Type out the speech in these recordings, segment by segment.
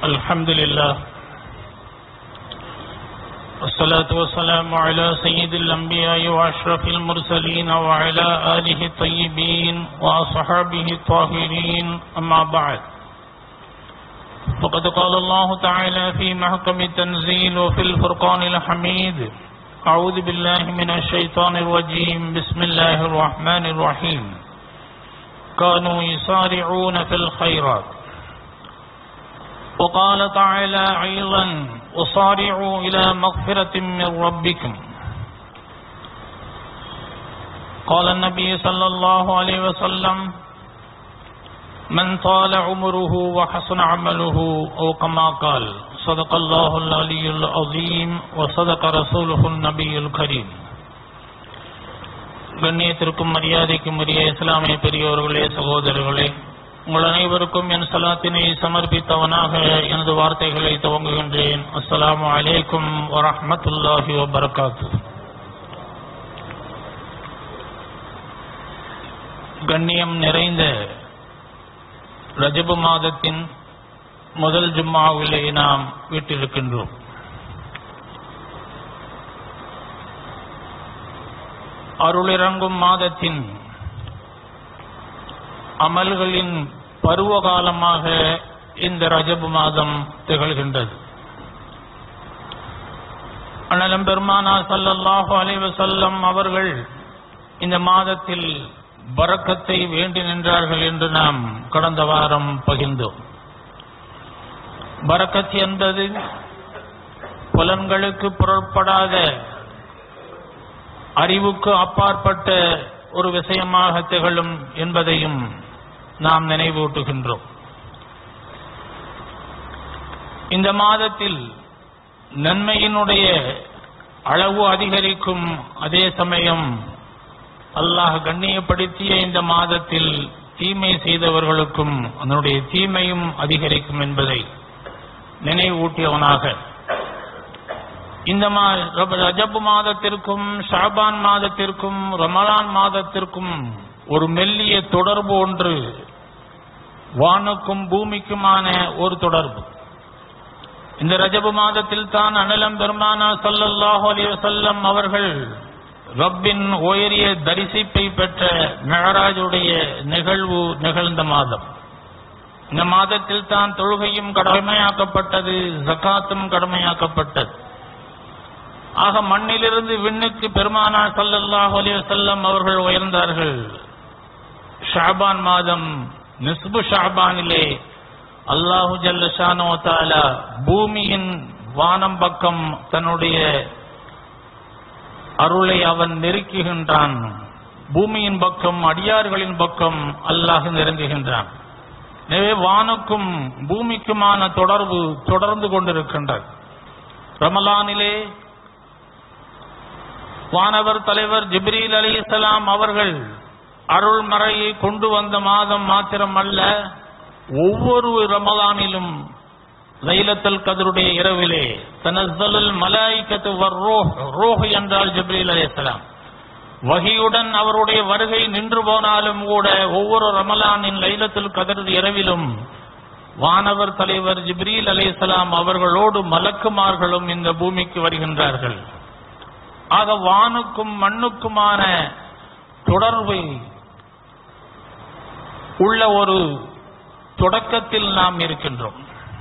الحمد لله والصلاة والسلام على سيد الأنبياء وأشرف المرسلين وعلى آله الطيبين وأصحابه الطاهرين أما بعد فقد قال الله تعالى في محكم التنزيل وفي الفرقان الحميد أعوذ بالله من الشيطان الرجيم بسم الله الرحمن الرحيم كانوا يسارعون في الخيرات وقال تعالى أيضا وصارعوا إلى مغفرة من ربكم قال النبي صلى الله عليه وسلم من طال عمره وحسن عمله أو كما قال صدق الله العلي العظيم وصدق رسوله النبي الكريم கண்ணியத்திற்கும் மரியாதைக்கும் உரிய இஸ்லாமிய பெரியோர்களே சகோதரர்களே உங்கள் அனைவருக்கும் என் சலாத்தினை சமர்ப்பித்தவனாக எனது வார்த்தைகளை துவங்குகின்றேன் அஸ்ஸலாமு அலைக்கும் வரஹ்மத்துல்லாஹி வபரகாத்து கண்ணியம் நிறைந்த ரஜபு மாதத்தின் முதல் ஜும்மாவிலே நாம் வீட்டிருக்கின்றோம் அருளிறங்கும் மாதத்தின் அமல்களின் பருவ காலமாக இந்த ரஜபு மாதம் திகழ்கின்றது அண்ணலம் பெருமானா சல்லல்லாஹு அலைவ செல்லம் அவர்கள் இந்த மாதத்தில் பறக்கத்தை வேண்டி நின்றார்கள் என்று நாம் கடந்த வாரம் பகிர்ந்தோம் பரக்கத் என்பது புலன்களுக்கு புறப்படாத அறிவுக்கு அப்பாற்பட்ட ஒரு விஷயமாக திகழும் என்பதையும் நாம் நினைவூட்டுகின்றோம் இந்த மாதத்தில் நன்மையினுடைய அளவு அதிகரிக்கும் அதே சமயம் அல்லாஹ் கண்ணியப்படுத்திய இந்த மாதத்தில் தீமை செய்தவர்களுக்கும் அதனுடைய தீமையும் அதிகரிக்கும் என்பதை நினைவூட்டியவனாக இந்த ரஜபு மாதத்திற்கும் ஷாபான் மாதத்திற்கும் ரமலான் மாதத்திற்கும் ஒரு மெல்லிய தொடர்பு ஒன்று வானுக்கும் பூமிக்குமான ஒரு தொடர்பு இந்த ரஜபு மாதத்தில் தான் அனலம் பெருமானா சல்லல்லாஹு அலி வசல்லம் அவர்கள் ரப்பின் உயரிய தரிசிப்பை பெற்ற மெஹராஜுடைய நிகழ்வு நிகழ்ந்த மாதம் இந்த மாதத்தில் தான் தொழுகையும் கடமையாக்கப்பட்டது ஜக்காத்தும் கடமையாக்கப்பட்டது ஆக மண்ணிலிருந்து விண்ணுக்கு பெருமானா சல்லல்லாஹு அலி வசல்லம் அவர்கள் உயர்ந்தார்கள் ஷாபான் மாதம் நிஸ்பு ஷாபானிலே அல்லாஹு ஜல்லஷானோ தாலா பூமியின் வானம் பக்கம் தன்னுடைய அருளை அவன் நெருக்குகின்றான் பூமியின் பக்கம் அடியார்களின் பக்கம் அல்லாஹ் நெருங்குகின்றான் எனவே வானுக்கும் பூமிக்குமான தொடர்பு தொடர்ந்து கொண்டிருக்கின்றது ரமலானிலே வானவர் தலைவர் ஜிப்ரீல் அலி இஸ்லாம் அவர்கள் அருள்மறையை கொண்டு வந்த மாதம் மாத்திரம் அல்ல ஒவ்வொரு ரமலானிலும் லைலத்தல் கதருடைய இரவிலே தனஸ்தலுல் மலாய்க்கத்து வர் ரோஹ் ரோஹ் என்றால் ஜிப்ரீல் அலி இஸ்லாம் வகியுடன் அவருடைய வருகை நின்று போனாலும் கூட ஒவ்வொரு ரமலானின் லைலத்துல் கதர் இரவிலும் வானவர் தலைவர் ஜிப்ரீல் அலிஸ்லாம் அவர்களோடு மலக்குமார்களும் இந்த பூமிக்கு வருகின்றார்கள் ஆக வானுக்கும் மண்ணுக்குமான தொடர்பு உள்ள ஒரு தொடக்கத்தில் நாம் இருக்கின்றோம்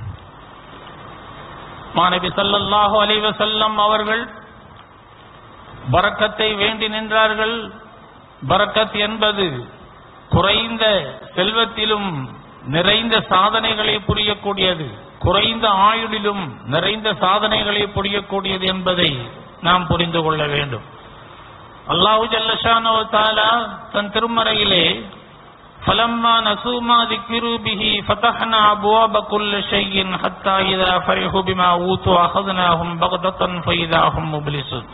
மாணவி சல்லல்லாஹு அலைவ செல்லம் அவர்கள் பறக்கத்தை வேண்டி நின்றார்கள் பறக்கத் என்பது குறைந்த செல்வத்திலும் நிறைந்த சாதனைகளை புரியக்கூடியது குறைந்த ஆயுளிலும் நிறைந்த சாதனைகளை புரியக்கூடியது என்பதை நாம் புரிந்து கொள்ள வேண்டும் அல்லாஹு ஜல்லஷானோ தாலா தன் திருமறையிலே فلما نسوا ما ذكروا به فتحنا أبواب كل شيء حتى إذا فرحوا بما أوتوا أخذناهم بغتة فإذا هم مبلسون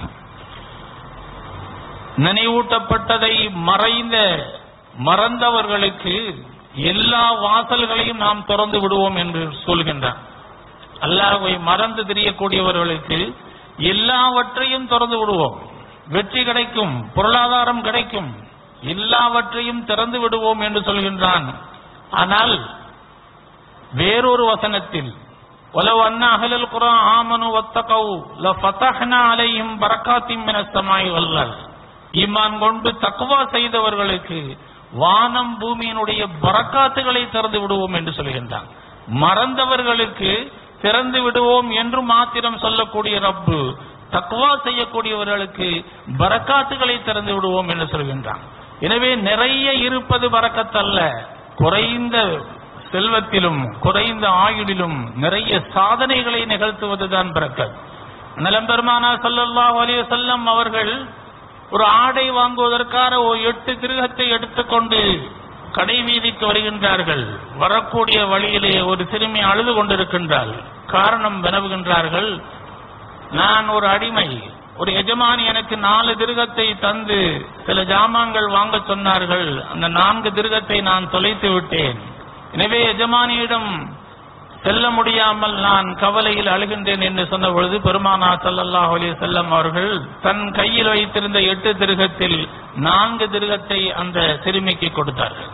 நினைவூட்டப்பட்டதை மறைந்த மறந்தவர்களுக்கு எல்லா வாசல்களையும் நாம் திறந்து விடுவோம் என்று சொல்கின்றான் அல்லாஹ்வை மறந்து தெரியக்கூடியவர்களுக்கு எல்லாவற்றையும் திறந்து விடுவோம் வெற்றி கிடைக்கும் பொருளாதாரம் கிடைக்கும் எல்லாவற்றையும் திறந்து விடுவோம் என்று சொல்கின்றான் ஆனால் வேறொரு வசனத்தில் ولو أن أهل القرى آمنوا واتقوا لفتحنا عليهم بركات من السماء والأرض ஈமான் கொண்டு தக்குவா செய்தவர்களுக்கு வானம் பூமியினுடைய பரக்காத்துகளை திறந்து விடுவோம் என்று சொல்கின்றான் மறந்தவர்களுக்கு திறந்து விடுவோம் என்று மாத்திரம் சொல்லக்கூடிய ரப்பு தக்குவா செய்யக்கூடியவர்களுக்கு பரக்காத்துகளை திறந்து விடுவோம் என்று சொல்கின்றான் எனவே நிறைய இருப்பது பரக்கத்தல்ல குறைந்த செல்வத்திலும் குறைந்த ஆயுளிலும் நிறைய சாதனைகளை நிகழ்த்துவதுதான் பரக்கத் நிலம்பெருமானா ஸல்லல்லாஹு அலைஹி வஸல்லம் அவர்கள் ஒரு ஆடை வாங்குவதற்காக ஒரு எட்டு கிரகத்தை எடுத்துக்கொண்டு கடை வீதிக்கு வருகின்றார்கள் வரக்கூடிய வழியிலே ஒரு சிறுமி அழுது கொண்டிருக்கின்றாள் காரணம் வினவுகின்றார்கள் நான் ஒரு அடிமை ஒரு எஜமானி எனக்கு நாலு திருகத்தை தந்து சில ஜாமான்கள் வாங்க சொன்னார்கள் அந்த நான்கு திருகத்தை நான் தொலைத்து விட்டேன் எனவே எஜமானியிடம் செல்ல முடியாமல் நான் கவலையில் அழுகின்றேன் என்று சொன்ன பொழுது பெருமானா ஸல்லல்லாஹு அலைஹி வஸல்லம் அவர்கள் தன் கையில் வைத்திருந்த எட்டு திருகத்தில் நான்கு திருகத்தை அந்த சிறுமிக்கு கொடுத்தார்கள்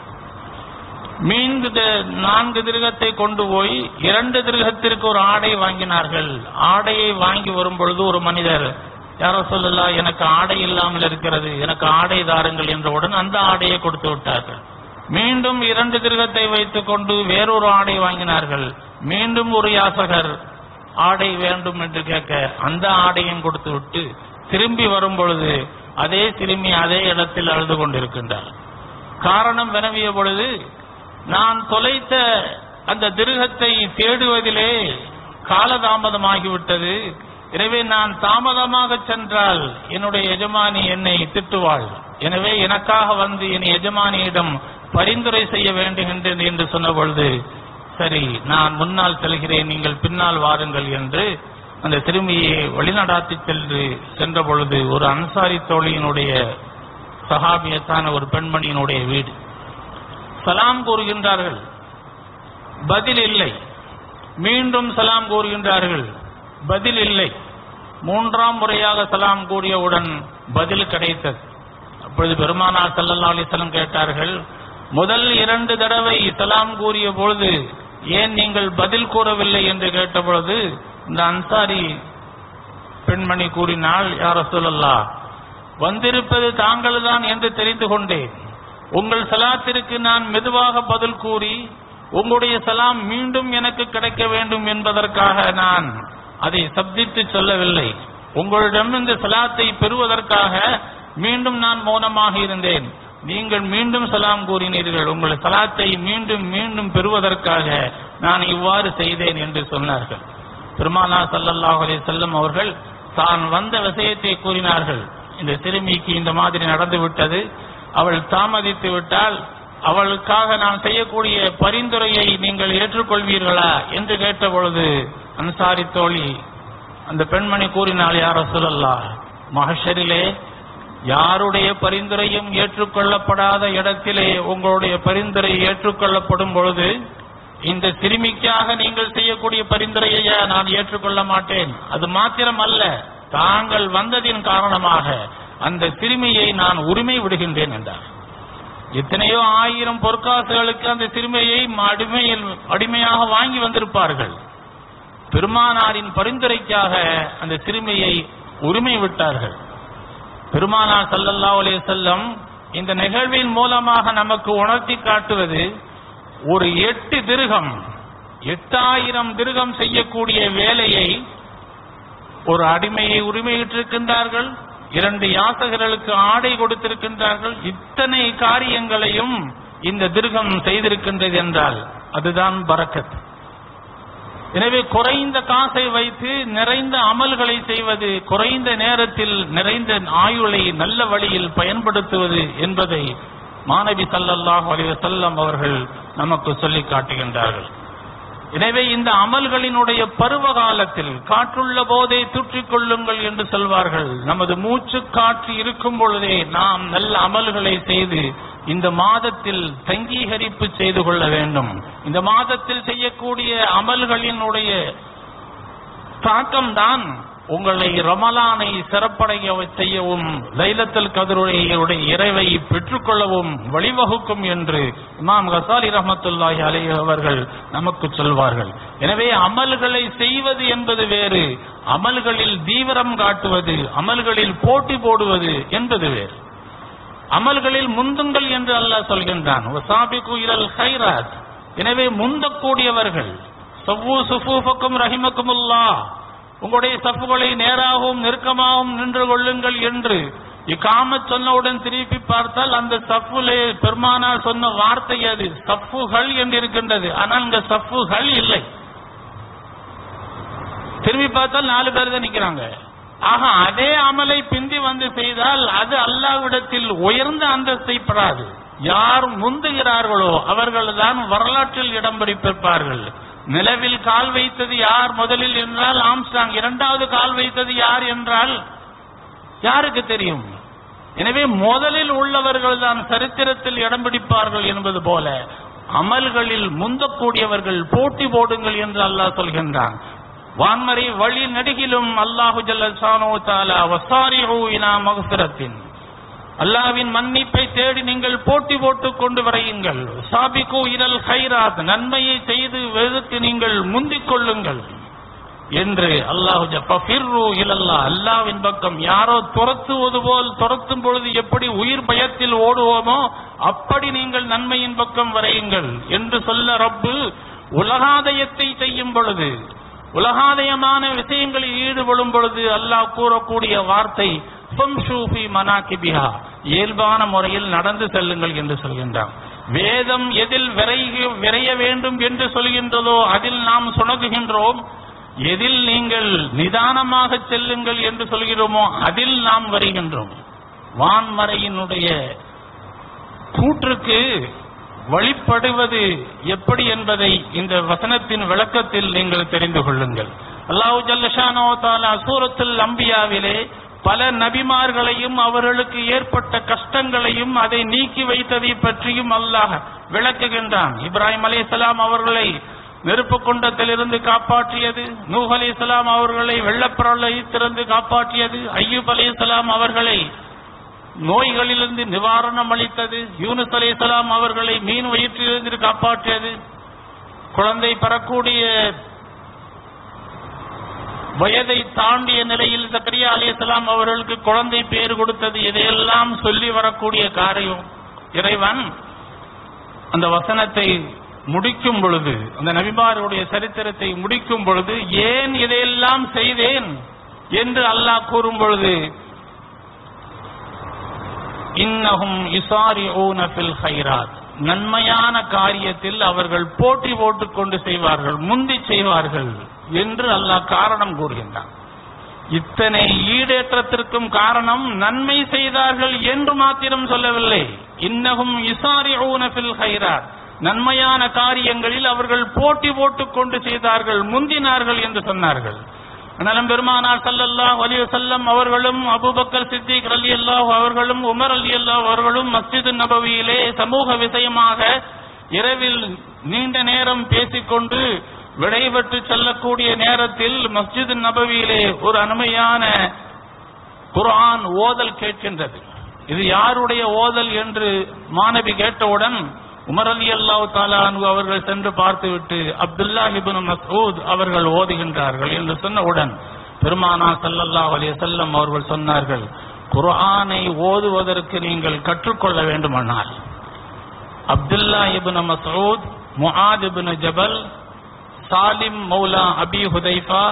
மீண்டு தி- நான்கு திருகத்தை கொண்டு போய் இரண்டு திருகத்திற்கு ஒரு ஆடை வாங்கினார்கள் ஆடையை வாங்கி வரும் பொழுது ஒரு மனிதர் யாரோ சொல்லலா எனக்கு ஆடை இல்லாமல் இருக்கிறது எனக்கு ஆடை தாருங்கள் என்றவுடன் அந்த ஆடையை கொடுத்து விட்டார்கள் மீண்டும் இரண்டு திருகத்தை வைத்துக் கொண்டு வேறொரு ஆடை வாங்கினார்கள் மீண்டும் ஒரு யாசகர் ஆடை வேண்டும் என்று கேட்க அந்த ஆடையும் கொடுத்து விட்டு திரும்பி வரும் பொழுது அதே திரும்பி அதே இடத்தில் அழுது கொண்டிருக்கின்றார் காரணம் வினவிய பொழுது நான் தொலைத்த அந்த திருகத்தை தேடுவதிலே காலதாமதமாகிவிட்டது எனவே நான் தாமதமாக சென்றால் என்னுடைய எஜமானி என்னை திட்டுவாள் எனவே எனக்காக வந்து என் எஜமானியிடம் பரிந்துரை செய்ய வேண்டுகின்றேன் என்று சொன்ன பொழுது சரி நான் முன்னால் செல்கிறேன் நீங்கள் பின்னால் வாருங்கள் என்று அந்த சிறுமியை வழிநடாத்தி சென்று சென்ற பொழுது ஒரு அன்சாரி தோழியினுடைய சஹாபியத்தான ஒரு பெண்மணியினுடைய வீடு சலாம் கூறுகின்றார்கள் பதில் இல்லை மீண்டும் சலாம் கூறுகின்றார்கள் பதில் இல்லை மூன்றாம் முறையாக சலாம் கூறியவுடன் பதில் கிடைத்தது அப்பொழுது பெருமானார் ஸல்லல்லாஹு அலைஹி வஸல்லம் கேட்டார்கள் முதல் இரண்டு தடவை சலாம் கூறிய பொழுது ஏன் நீங்கள் பதில் கூறவில்லை என்று கேட்ட பொழுது இந்த அன்சாரி பெண்மணி கூறினாள் யார் ரசூலல்லா வந்திருப்பது தாங்கள்தான் என்று தெரிந்து கொண்டேன் உங்கள் சலாத்திற்கு நான் மெதுவாக பதில் கூறி உங்களுடைய சலாம் மீண்டும் எனக்கு கிடைக்க வேண்டும் என்பதற்காக நான் அதை சப்தித்து சொல்லவில்லை உங்களிடம் இந்த சலாத்தை பெறுவதற்காக மீண்டும் நான் மௌனமாக இருந்தேன் நீங்கள் மீண்டும் சலாம் கூறினீர்கள் உங்கள் சலாத்தை மீண்டும் மீண்டும் பெறுவதற்காக நான் இவ்வாறு செய்தேன் என்று சொன்னார்கள் பெருமானா ஸல்லல்லாஹு அலைஹி வஸல்லம் அவர்கள் தான் வந்த விஷயத்தை கூறினார்கள் இந்த சிறுமிக்கு இந்த மாதிரி நடந்து விட்டது அவள் தாமதித்து விட்டால் அவளுக்காக நான் செய்யக்கூடிய பரிந்துரையை நீங்கள் ஏற்றுக்கொள்வீர்களா என்று கேட்ட பொழுது அன்சாரி தோழி அந்த பெண்மணி கூறினாள் யார் ரசூலல்லா மகஷரிலே யாருடைய பரிந்துரையும் ஏற்றுக்கொள்ளப்படாத இடத்திலே உங்களுடைய பரிந்துரை ஏற்றுக்கொள்ளப்படும் பொழுது இந்த சிறுமிக்காக நீங்கள் செய்யக்கூடிய பரிந்துரையை நான் ஏற்றுக்கொள்ள மாட்டேன் அது மாத்திரம் அல்ல தாங்கள் வந்ததின் காரணமாக அந்த சிறுமியை நான் உரிமை விடுகின்றேன் என்றார் எத்தனையோ ஆயிரம் பொற்காசுகளுக்கு அந்த சிறுமியை அடிமையில் அடிமையாக வாங்கி வந்திருப்பார்கள் பெருமானாரின் பரிந்துரைக்காக அந்த சிறுமியை உரிமை விட்டார்கள் பெருமானார் ஸல்லல்லாஹு அலைஹி வஸல்லம் இந்த நிகழ்வின் மூலமாக நமக்கு உணர்த்தி காட்டுவது ஒரு எட்டு திருகம் எட்டாயிரம் திருகம் செய்யக்கூடிய வேலையை ஒரு அடிமையை உரிமையிட்டிருக்கின்றார்கள் இரண்டு யாசகர்களுக்கு ஆடை கொடுத்திருக்கின்றார்கள் இத்தனை காரியங்களையும் இந்த திருகம் செய்திருக்கின்றது என்றால் அதுதான் பரக்கத் எனவே குறைந்த காசை வைத்து நிறைந்த அமல்களை செய்வது குறைந்த நேரத்தில் நிறைந்த ஆயுளை நல்ல வழியில் பயன்படுத்துவது என்பதை மாணவி ஸல்லல்லாஹு அலைஹி வஸல்லம் அவர்கள் நமக்கு சொல்லி காட்டுகின்றார்கள் எனவே இந்த அமல்களினுடைய பருவ காலத்தில் காற்றுள்ள போதே தூற்றிக் கொள்ளுங்கள் என்று சொல்வார்கள் நமது மூச்சு காற்று இருக்கும் பொழுதே நாம் நல்ல அமல்களை செய்து இந்த மாதத்தில் தங்கீகரிப்பு செய்து கொள்ள வேண்டும் இந்த மாதத்தில் செய்யக்கூடிய அமல்களினுடைய தாக்கம்தான் உங்களை ரமலானை சிறப்படைய செய்யவும் லைலத்தல் கதிருடைய இறைவை பெற்றுக்கொள்ளவும் வழிவகுக்கும் என்று இமாம் கசாலி ரஹமத்துல்லாஹி அலைஹி அவர்கள் நமக்கு சொல்வார்கள் எனவே அமல்களை செய்வது என்பது வேறு அமல்களில் தீவிரம் காட்டுவது அமல்களில் போட்டி போடுவது என்பது வேறு அமல்களில் முந்துங்கள் என்று அல்லாஹ் சொல்கின்றான் வசாபிகு இலல் ஹைராத் எனவே முந்தக்கூடியவர்கள் சவ்வு சுஃபூஃபக்கும் ரஹிமக்குமுல்லா உங்களுடைய சஃப்புகளை நேராகவும் நெருக்கமாகவும் நின்று கொள்ளுங்கள் என்று இக்காமத் சொன்னவுடன் திருப்பி பார்த்தால் அந்த சஃப்புலே பெருமானார் சொன்ன வார்த்தை அது சஃப்புகள் என்று இருக்கின்றது ஆனால் இங்க சஃப்புகள் இல்லை திரும்பி பார்த்தால் நாலு பேர் தான் நிக்கிறாங்க ஆக அதே அமலை பிந்தி வந்து செய்தால் அது அல்லாவிடத்தில் உயர்ந்த அந்தஸ்தை பெறாது யார் முந்துகிறார்களோ அவர்கள் தான் வரலாற்றில் இடம் பிடிப்பார்கள் நிலவில் கால் வைத்தது யார் முதலில் என்றால் ஆம்ஸ்டாங் இரண்டாவது கால் வைத்தது யார் என்றால் யாருக்கு தெரியும் எனவே முதலில் உள்ளவர்கள் தான் சரித்திரத்தில் இடம் பிடிப்பார்கள் என்பது போல அமல்களில் முந்தக்கூடியவர்கள் போட்டி போடுங்கள் என்று அல்லாஹ் சொல்கின்றான் வான்மறை வழி நடுகிலும் அல்லாஹு ஜல்லோ தாலா வசாரிஹு இனா மகசிரத்தின் அல்லாவின் மன்னிப்பை தேடி நீங்கள் போட்டி போட்டுக் கொண்டு வரையுங்கள் சாபிகு இரல் ஹைராத் நன்மையை செய்து வெறுத்து நீங்கள் முந்திக் கொள்ளுங்கள் என்று அல்லாஹு இலல்லா அல்லாவின் பக்கம் யாரோ துரத்துவது போல் துரத்தும் பொழுது எப்படி உயிர் பயத்தில் ஓடுவோமோ அப்படி நீங்கள் நன்மையின் பக்கம் வரையுங்கள் என்று சொல்ல ரப்பு உலகாதயத்தை செய்யும் பொழுது உலகாதயமான விஷயங்களில் ஈடுபடும் பொழுது அல்லாஹ் கூறக்கூடிய வார்த்தை ஃபம்ஷூஃபி மனாகிபிஹா இயல்பான முறையில் நடந்து செல்லுங்கள் என்று சொல்கின்றான் வேதம் எதில் விரைக விரைய வேண்டும் என்று சொல்கின்றதோ அதில் நாம் சுணங்குகின்றோம் எதில் நீங்கள் நிதானமாக செல்லுங்கள் என்று சொல்கிறோமோ அதில் நாம் வருகின்றோம் வான்மறையினுடைய கூற்றுக்கு வழிபடுவது எப்படி என்பதை இந்த வசனத்தின் விளக்கத்தில் நீங்கள் தெரிந்து கொள்ளுங்கள் அல்லாஹு ஜல்லஷானோ தாலா சூரத்துல் அம்பியாவிலே பல நபிமார்களையும் அவர்களுக்கு ஏற்பட்ட கஷ்டங்களையும் அதை நீக்கி வைத்ததை பற்றியும் அல்லாஹ் விளக்குகின்றான் இப்ராஹிம் அலைஹிஸ்ஸலாம் அவர்களை நெருப்பு குண்டத்திலிருந்து காப்பாற்றியது நூஹ் அலைஹிஸ்ஸலாம் அவர்களை வெள்ளப்பிரளயத்திலிருந்து காப்பாற்றியது ஐயூப் அலைஹிஸ்ஸலாம் அவர்களை நோய்களிலிருந்து நிவாரணம் அளித்தது யூனுஸ் அலைஹிஸ்ஸலாம் அவர்களை மீன் வயிற்றிலிருந்து காப்பாற்றியது குழந்தை பெறக்கூடிய வயதை தாண்டிய நிலையில் சக்கரியா அலிஸ்லாம் அவர்களுக்கு குழந்தை பேர் கொடுத்தது இதையெல்லாம் சொல்லி வரக்கூடிய காரியம் இறைவன் அந்த வசனத்தை முடிக்கும் பொழுது அந்த நபிமாருடைய சரித்திரத்தை முடிக்கும் பொழுது ஏன் இதையெல்லாம் செய்தேன் என்று அல்லாஹ் கூறும் பொழுது இன்னஹும் இசாரிஊன ஃபில் ஹைராத் நன்மையான காரியத்தில் அவர்கள் போட்டி போட்டுக் கொண்டு செய்வார்கள் முந்தி செய்வார்கள் என்று அல்லாஹ் காரணம் கூறுகின்றான் இத்தனை ஈடேற்றத்திற்கும் காரணம் நன்மை செய்தார்கள் என்று மாத்திரம் சொல்லவில்லை இன்னகும் இசாரிஊன ஃபில் ஹைராத் நன்மையான காரியங்களில் அவர்கள் போட்டி போட்டுக் கொண்டு செய்தார்கள் முந்தினார்கள் என்று சொன்னார்கள் அண்ணலம் பெருமானார் ஸல்லல்லாஹு அலைஹி வஸல்லம் அவர்களும் அபூபக்கர் சித்திக் ரலியல்லாஹு அவர்களும் உமர் ரலியல்லாஹு அவர்களும் மஸ்ஜித் நபவியிலே சமூக விஷயமாக இரவில் நீண்ட நேரம் பேசிக்கொண்டு விடைபெற்று செல்லக்கூடிய நேரத்தில் மஸ்ஜித் நபவியிலே ஒரு அருமையான குர்ஆன் ஓதல் கேட்கின்றது இது யாருடைய ஓதல் என்று மாணவி கேட்டவுடன் உமர் அலி அல்லாஹ் தாலானு அவர்கள் சென்று பார்த்துவிட்டு அப்துல்லா இப்னு மஸ்ஊத் அவர்கள் ஓதுகின்றார்கள் என்று சொன்னவுடன் பெருமானா ஸல்லல்லாஹு அலைஹி வஸல்லம் அவர்கள் சொன்னார்கள் குர்ஆனை ஓதுவதற்கு நீங்கள் கற்றுக்கொள்ள வேண்டுமானால் அப்துல்லா இப்னு மஸ்ஊத் முஆத் இப்னு ஜபல் சாலிம் மௌலா அபி ஹுதைஃபா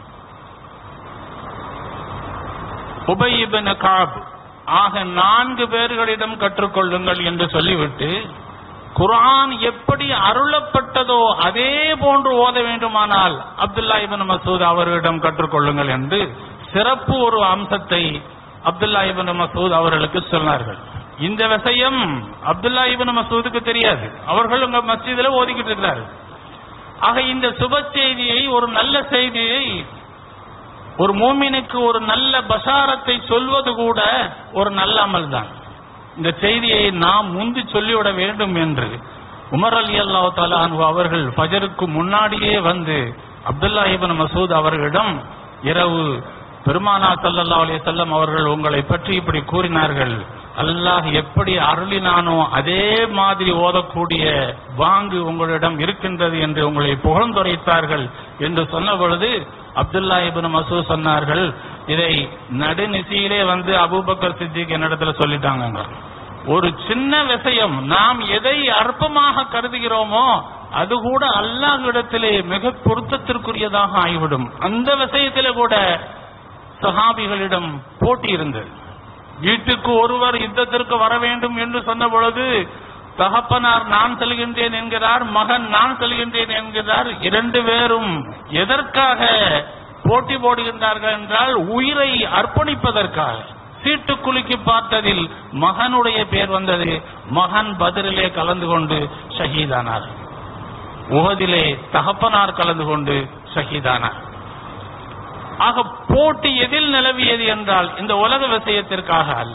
உபை இப்னு காப் ஆக நான்கு பேர்களிடம் கற்றுக்கொள்ளுங்கள் என்று சொல்லிவிட்டு குர்ஆன் எப்படி அருளப்பட்டதோ அதே போன்று ஓத வேண்டுமானால் அப்துல்லா இப்னு மசூத் அவர்களிடம் கற்றுக்கொள்ளுங்கள் என்று சிறப்பு ஒரு அம்சத்தை அப்துல்லா இப்னு மசூத் அவர்களுக்கு சொன்னார்கள் இந்த விஷயம் அப்துல்லா இப்னு மசூதுக்கு தெரியாது அவர்கள் உங்க மஸ்ஜிதில் ஓதிக்கிட்டு இருக்கிறார்கள் ஆக இந்த சுப செய்தியை ஒரு நல்ல செய்தியை ஒரு மூமினுக்கு ஒரு நல்ல பசாரத்தை சொல்வது கூட ஒரு நல்ல அமல் தான் இந்த செய்தியை நாம் முந்தி சொல்லிவிட வேண்டும் என்று உமர் அலி அல்லா தாலு அவர்கள் ஃபஜருக்கு முன்னாடியே வந்து அப்துல்லா இபன் மசூத் அவர்களிடம் இரவு பெருமானா ஸல்லல்லாஹு அலைஹி வஸல்லம் அவர்கள் உங்களை பற்றி இப்படி கூறினார்கள் அல்லாஹ் எப்படி அருளினானோ அதே மாதிரி ஓதக்கூடிய வாங்கு உங்களிடம் இருக்கின்றது என்று உங்களை புகழ்ந்துரைத்தார்கள் என்று சொன்ன பொழுது அப்துல்லா இப்னு மசூத் சொன்னார்கள் இதை நடுநிசையிலே வந்து அபூபக்கர் சித்திக் என்னிடத்துல சொல்லிட்டாங்க ஒரு சின்ன விஷயம் நாம் எதை அற்பமாக கருதுகிறோமோ அது கூட அல்லாஹ்விடத்திலே மிக பொருத்தத்திற்குரியதாக ஆகிவிடும் அந்த விஷயத்திலே கூட சஹாபிகளிடம் போட்டி இருந்தது வீட்டுக்கு ஒருவர் யுத்தத்திற்கு வர வேண்டும் என்று சொன்ன பொழுது தகப்பனார் நான் செல்கின்றேன் என்கிறார் மகன் நான் செல்கின்றேன் என்கிறார் இரண்டு பேரும் எதற்காக போட்டி போடுகின்றார்கள் என்றால் உயிரை அர்ப்பணிப்பதற்காக சீட்டு குலுக்கி பார்த்ததில் மகனுடைய பேர் வந்தது மகன் பதிரிலே கலந்து கொண்டு ஷஹீதானார் உகதிலே தகப்பனார் கலந்து கொண்டு ஷஹீதானார் ஆக போட்டி எதில் நிலவியது என்றால் இந்த உலக விஷயத்திற்காக அல்ல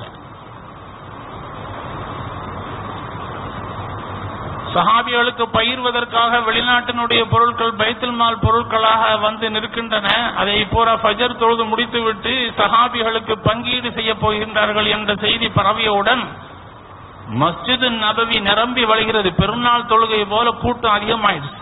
சஹாபிகளுக்கு பயிர்வதற்காக வெளிநாட்டினுடைய பொருட்கள் பைத்துல் மால் பொருட்களாக வந்து நிற்கின்றன அதை பூரா ஃபஜர் தொழுது முடித்துவிட்டு சஹாபிகளுக்கு பங்கீடு செய்ய போகின்றார்கள் என்ற செய்தி பரவியவுடன் மஸ்ஜிது நபவி நிரம்பி வழிகிறது பெருநாள் தொழுகை போல கூட்டம் அதிகமாயிடுச்சு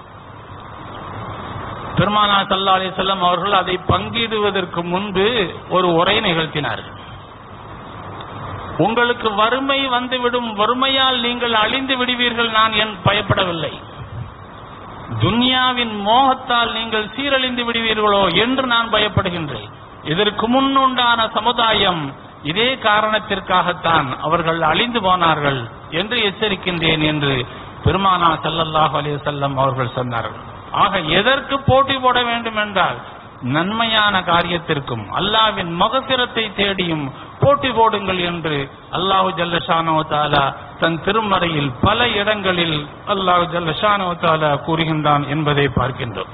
பெருமானா சல்லா அலிசல்லம் அவர்கள் அதை பங்கிடுவதற்கு முன்பு ஒரு உரை நிகழ்த்தினார்கள் உங்களுக்கு வறுமை வந்துவிடும் வறுமையால் நீங்கள் அழிந்து விடுவீர்கள் நான் என் பயப்படவில்லை துன்யாவின் மோகத்தால் நீங்கள் சீரழிந்து விடுவீர்களோ என்று நான் பயப்படுகின்றேன் இதற்கு முன்னுண்டான சமுதாயம் இதே காரணத்திற்காகத்தான் அவர்கள் அழிந்து போனார்கள் என்று எச்சரிக்கின்றேன் என்று பெருமானா ஸல்லல்லாஹு அலைஹி வஸல்லம் அவர்கள் சொன்னார்கள் ஆக எதற்கு போட்டி போட வேண்டும் என்றால் நன்மையான காரியத்திற்கும் அல்லாவின் மகசிரத்தை தேடியும் போட்டி போடுங்கள் என்று அல்லாஹு ஜல்லஷானோ தாலா தன் திருமறையில் பல இடங்களில் அல்லாஹு ஜல்லஷானோ தாலா கூறுகின்றான் என்பதை பார்க்கின்றோம்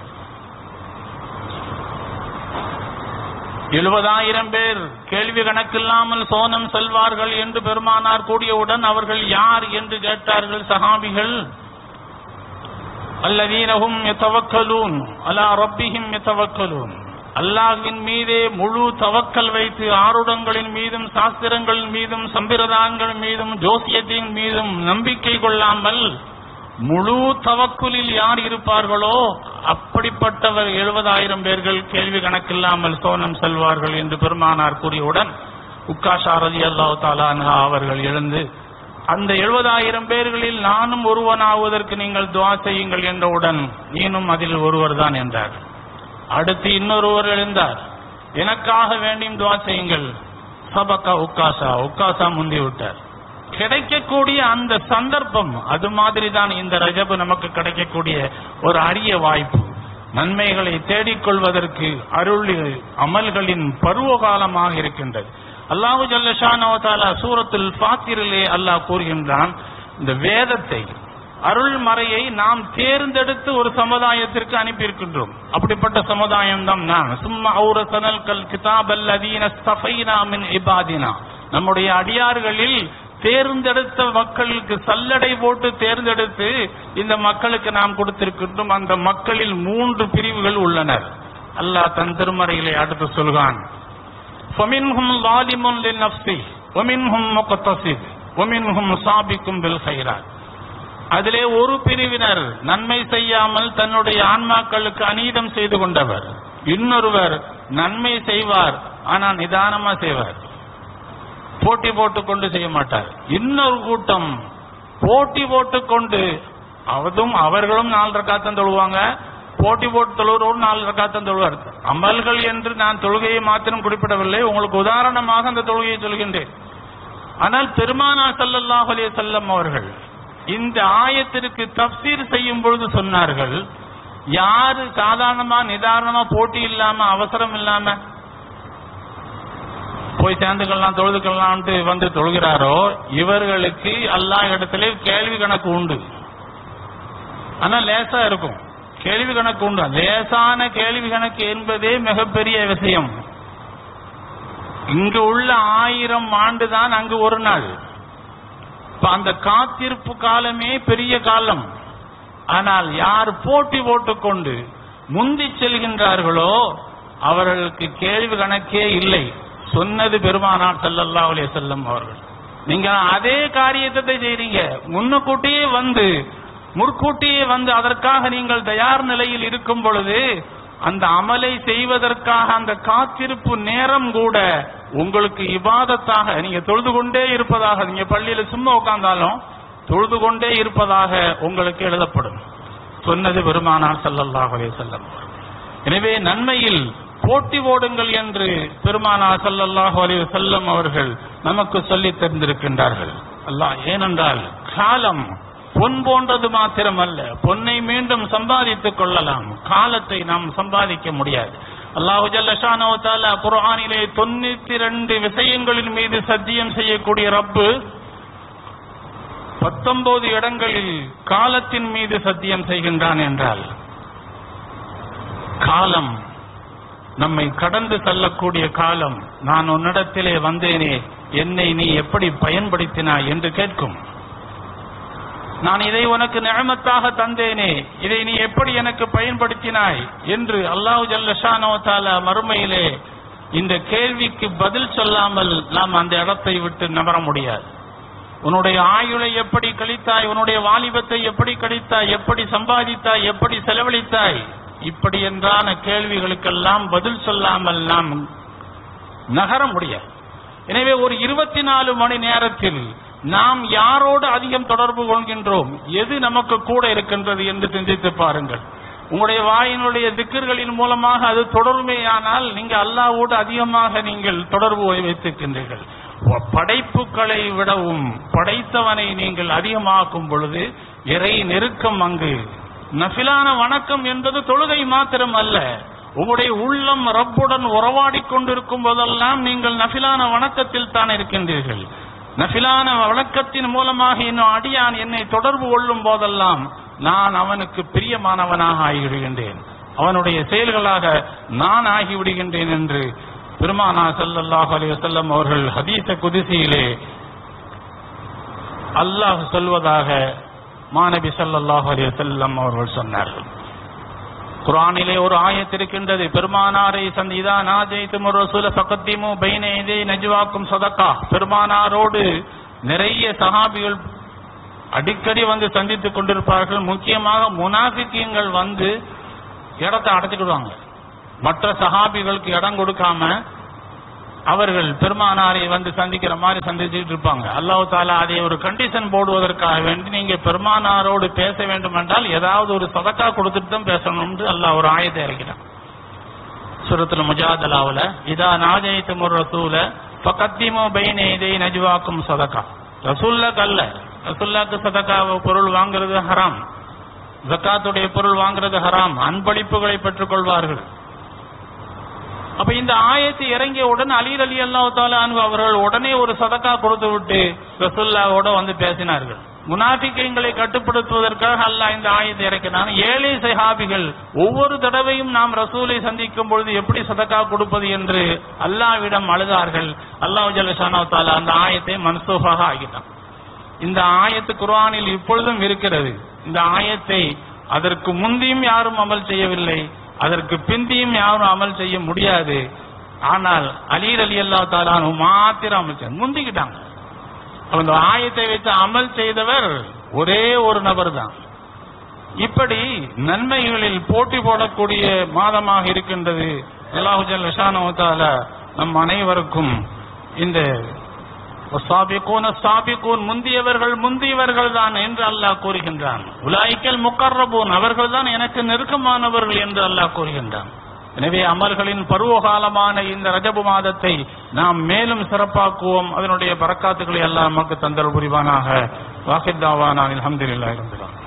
எழுபதாயிரம் பேர் கேள்வி கணக்கில்லாமல் சோனம் செல்வார்கள் என்று பெருமானார் கூடியவுடன் அவர்கள் யார் என்று கேட்டார்கள் சஹாபிகள் அல்லதீனஹும் யதவக்கலூன் அலா ரப்பிஹிம் யதவக்கலூன் அல்லாஹ்வின் மீதே முழு தவக்கல் வைத்து ஆருடங்களின் மீதும் சாஸ்திரங்களின் மீதும் சம்பிரதாயங்கள் மீதும் ஜோசியத்தின் மீதும் நம்பிக்கை கொள்ளாமல் முழு தவக்குலில் யார் இருப்பார்களோ அப்படிப்பட்டவர் எழுபதாயிரம் பேர்கள் கேள்வி கணக்கில்லாமல் சோனம் செல்வார்கள் என்று பெருமானார் கூறியவுடன் உக்காஷா ரதி அல்லாஹ் தாலான்ஹா அவர்கள் எழுந்து அந்த எழுபதாயிரம் பேர்களில் நானும் ஒருவனாவதற்கு நீங்கள் துவா செய்யுங்கள் என்றவுடன் நீனும் அதில் ஒருவர் தான் என்றார் அடுத்து இன்னொருவர் எழுந்தார் எனக்காக வேண்டியும் துவா செய்யுங்கள் சபக்கா உக்காசா உக்காசா முந்தி விட்டார் கிடைக்கக்கூடிய அந்த சந்தர்ப்பம் அது மாதிரி தான் இந்த ரஜபு நமக்கு கிடைக்கக்கூடிய ஒரு அரிய வாய்ப்பு நன்மைகளை தேடிக்கொள்வதற்கு அருள் அமல்களின் பருவ காலமாக இருக்கின்றது அல்லாஹு ஜல்லஷானவதாலா சூரத்துல் ஃபாத்திரிலே அல்லாஹ் கூறுகின்றான் இந்த வேதத்தை அருள்மறையை நாம் தேர்ந்தெடுத்து ஒரு சமுதாயத்திற்கு அனுப்பியிருக்கின்றோம் அப்படிப்பட்ட சமுதாயம் தான் நான் சும்மா அவுரசனல் கல் கிதாபல் அதீன சஃபைனா மின் இபாதினா நம்முடைய அடியார்களில் தேர்ந்தெடுத்த மக்களுக்கு சல்லடை போட்டு தேர்ந்தெடுத்து இந்த மக்களுக்கு நாம் கொடுத்திருக்கின்றோம் அந்த மக்களில் மூன்று பிரிவுகள் உள்ளனர் அல்லாஹ் தன் திருமறையிலே அடுத்து சொல்கிறான் فمنهم ظالم لنفسه ومنهم مقتصد ومنهم سابق بالخيرات அதிலே ஒரு பிரிவினர் நன்மை செய்யாமல் தன்னுடைய ஆன்மாக்களுக்கு அநீதம் செய்து கொண்டவர் இன்னொருவர் நன்மை செய்வார் ஆனா நிதானமா செய்வார் போட்டி போட்டுக்கொண்டு செய்ய மாட்டார் இன்னொரு கூட்டம் போட்டி போட்டுக்கொண்டு அவதும் அவர்களும் நாலு ரக்காத்தம் தொழுவாங்க போட்டி போட்டு தொழுவோடு நாலு ரக்காத்தம் தொழுவார் அமல்கள் என்று நான் தொழுகையை மாத்திரம் குறிப்பிடவில்லை உங்களுக்கு உதாரணமாக அந்த தொழுகையை சொல்கின்றேன் ஆனால் பெருமானா ஸல்லல்லாஹு அலைஹி வஸல்லம் அவர்கள் இந்த ஆயத்திற்கு தப்சீர் செய்யும் பொழுது சொன்னார்கள் யாரு சாதாரணமா நிதானமா போட்டி இல்லாம அவசரம் இல்லாம போய் சேர்ந்துக்கலாம் தொழுதுக்கலாம்ட்டு வந்து தொழுகிறாரோ இவர்களுக்கு அல்லாஹ் இடத்திலே கேள்வி கணக்கு உண்டு ஆனா லேசா இருக்கும் கேள்வி கணக்கு உண்டு லேசான கேள்வி கணக்கு என்பதே மிகப்பெரிய விஷயம் இங்கு உள்ள ஆயிரம் ஆண்டு தான் அங்கு ஒரு நாள் இப்ப அந்த காத்திருப்பு காலமே பெரிய காலம் ஆனால் யார் போட்டி போட்டுக்கொண்டு முந்தி செல்கின்றார்களோ அவர்களுக்கு கேள்வி கணக்கே இல்லை சொன்னது பெருமானார் ஸல்லல்லாஹு அலைஹி வஸல்லம் அவர்கள் நீங்க அதே காரியத்தை செய்றீங்க முன்னுக்கூட்டியே வந்து முற்கூட்டியே வந்து அதற்காக நீங்கள் தயார் நிலையில் இருக்கும் பொழுது அந்த அமலை செய்வதற்காக அந்த காத்திருப்பு நேரம் கூட உங்களுக்கு இபாதத்தாக நீங்க தொழுது கொண்டே இருப்பதாக நீங்க பள்ளியில சும்மா உட்கார்ந்தாலும் தொழுது கொண்டே இருப்பதாக உங்களுக்கு எழுதப்படும் சொன்னது பெருமானார் ஸல்லல்லாஹு அலைஹி வஸல்லம் எனவே நன்மையில் போட்டி ஓடுங்கள் என்று பெருமானார் ஸல்லல்லாஹு அலைஹி வஸல்லம் அவர்கள் நமக்கு சொல்லித் தந்திருக்கின்றார்கள் அல்லாஹ் ஏனென்றால் காலம் பொன் போன்றது மாத்திரமல்ல பொன்னை மீண்டும் சம்பாதித்துக் கொள்ளலாம் காலத்தை நாம் சம்பாதிக்க முடியாது அல்லாஹு ஜல்லஷானோ தாலா குர்ஆனிலே தொண்ணூத்தி ரெண்டு விஷயங்களின் மீது சத்தியம் செய்யக்கூடிய ரப்பு பத்தொன்பது இடங்களில் காலத்தின் மீது சத்தியம் செய்கின்றான் என்றால் காலம் நம்மை கடந்து செல்லக்கூடிய காலம் நான் உன்னிடத்திலே வந்தேனே என்னை நீ எப்படி பயன்படுத்தினாய் என்று கேட்கும் நான் இதை உனக்கு நியமத்தாக தந்தேனே இதை நீ எப்படி எனக்கு பயன்படுத்தினாய் என்று அல்லாஹு ஜல்லஷானோ தாலா மறுமையிலே இந்த கேள்விக்கு பதில் சொல்லாமல் நாம் அந்த இடத்தை விட்டு நகர முடியாது உன்னுடைய ஆயுளை எப்படி கழித்தாய் உன்னுடைய வாலிபத்தை எப்படி கழித்தாய் எப்படி சம்பாதித்தாய் எப்படி செலவழித்தாய் இப்படி என்றான கேள்விகளுக்கெல்லாம் பதில் சொல்லாமல் நாம் நகர முடியாது எனவே ஒரு இருபத்தி நாலு மணி நேரத்தில் நாம் யாரோடு அதிகம் தொடர்பு கொள்கின்றோம் எது நமக்கு கூட இருக்கின்றது என்று சிந்தித்து பாருங்கள் உங்களுடைய வாயினுடைய திக்கர்களின் மூலமாக அது தொடர்மையானால் நீங்க அல்லாவோடு அதிகமாக நீங்கள் தொடர்பு வைத்திருக்கின்றீர்கள் படைப்புகளை விடவும் படைத்தவனை நீங்கள் அதிகமாக்கும் பொழுது இறை நெருக்கம் அங்கு நஃபிலான வணக்கம் என்பது தொழுகை மாத்திரம் அல்ல உங்களுடைய உள்ளம் ரப்புடன் உறவாடிக் கொண்டிருக்கும் போதெல்லாம் நீங்கள் நஃபிலான வணக்கத்தில் தான் இருக்கின்றீர்கள் நஃபிலான வணக்கத்தின் மூலமாக இன்னும் அடியான் என்னை தொடர்பு கொள்ளும் போதெல்லாம் நான் அவனுக்கு பிரியமானவனாக ஆகிவிடுகின்றேன் அவனுடைய செயல்களாக நான் ஆகிவிடுகின்றேன் என்று பெருமானா ஸல்லல்லாஹு அலைஹி வஸல்லம் அவர்கள் ஹதீஸ குதிசியிலே அல்லாஹ் சொல்வதாக மாநபி ஸல்லல்லாஹு அலைஹி வஸல்லம் அவர்கள் சொன்னார்கள் குர்ஆனிலே ஒரு ஆயத் இருக்கின்றது பெருமானாரை சந்திதா நாஜைத்தும் ரசூல ஃபகத்திமு பைன இதே நஜ்வாக்கும் சதக்கா பெருமானாரோடு நிறைய சஹாபிகள் அடிக்கடி வந்து சந்தித்துக் கொண்டிருப்பார்கள் முக்கியமாக முனாஃபிக்கீங்கள் வந்து இடத்தை அடைச்சிக்கிடுவாங்க மற்ற சஹாபிகளுக்கு இடம் கொடுக்காம அவர்கள் பெருமானாரை வந்து சந்திக்கிற மாதிரி சந்திச்சுட்டு இருப்பாங்க அல்லாஹ் தாலா அதை ஒரு கண்டிஷன் போடுவதற்காக வேண்டி நீங்க பெருமானாரோடு பேச வேண்டும் என்றால் ஏதாவது ஒரு சதக்கா கொடுத்துட்டு தான் பேசணும்னு அல்லாஹ் ஒரு ஆயத்தை இறக்கிறான் சுரத்துல முஜாதலாவுல இதா நாஜயித்து முர் ரசூல ஃபகத்திமு பைன இதை நஜ்வாக்கும் சதக்கா ரசூல்லாக்கு அல்ல ரசூல்லாக்கு சதக்கா பொருள் வாங்குறது ஹராம் ஜக்காத்துடைய பொருள் வாங்குறது ஹராம் அன்பளிப்புகளை பெற்றுக் கொள்வார்கள் அப்ப இந்த ஆயத்து இறங்கிய உடனே அலி அலி அல்லாஹ் அவர்கள் உடனே ஒரு சதக்கா கொடுத்து விட்டு ரசுல்லாவோட வந்து பேசினார்கள் முனாஃபிக்கங்களை கட்டுப்படுத்துவதற்காக அல்லாஹ் இந்த ஆயத்தை இறக்கினான் ஏழை சஹாபிகள் ஒவ்வொரு தடவையும் நாம் ரசூலை சந்திக்கும் பொழுது எப்படி சதக்கா கொடுப்பது என்று அல்லாவிடம் அழுதார்கள் அல்லாஹ் ஜல்லஷானா தாலா அந்த ஆயத்தை மன்சூஃபாக ஆகிட்டான் இந்த ஆயத்து குர்ஆனில் இப்பொழுதும் இருக்கிறது இந்த ஆயத்தை அதற்கு முந்தியும் யாரும் அமல் செய்யவில்லை அதற்கு பிந்தியும் யாரும் அமல் செய்ய முடியாது ஆனால் அலீர் அலி அல்லா தாலானு மாத்திரம் அமல் செய்ய முந்திக்கிட்டாங்க அந்த ஆயத்தை வைத்து அமல் செய்தவர் ஒரே ஒரு நபர் தான் இப்படி நன்மைகளில் போட்டி போடக்கூடிய மாதமாக இருக்கின்றது அல்லாஹுஜல் விஷானவத்தால நம் அனைவருக்கும் இந்த சாபிகூன் சாபிகூன் முந்தியவர்கள் முந்தியவர்கள் தான் என்று அல்லாஹ் கூறுகின்றான் உலாய்க்கல் முக்கர்ரபூன் அவர்கள் தான் எனக்கு நெருக்கமானவர்கள் என்று அல்லாஹ் கூறுகின்றான் எனவே அமல்களின் பருவகாலமான இந்த ரஜபு மாதத்தை நாம் மேலும் சிறப்பாக்குவோம் அதனுடைய பறக்காத்துக்களை எல்லாம் நமக்கு தந்தல் புரிவானாக வாஹித்தாவான அலமதுல்லாஹ் இருந்துள்ளார்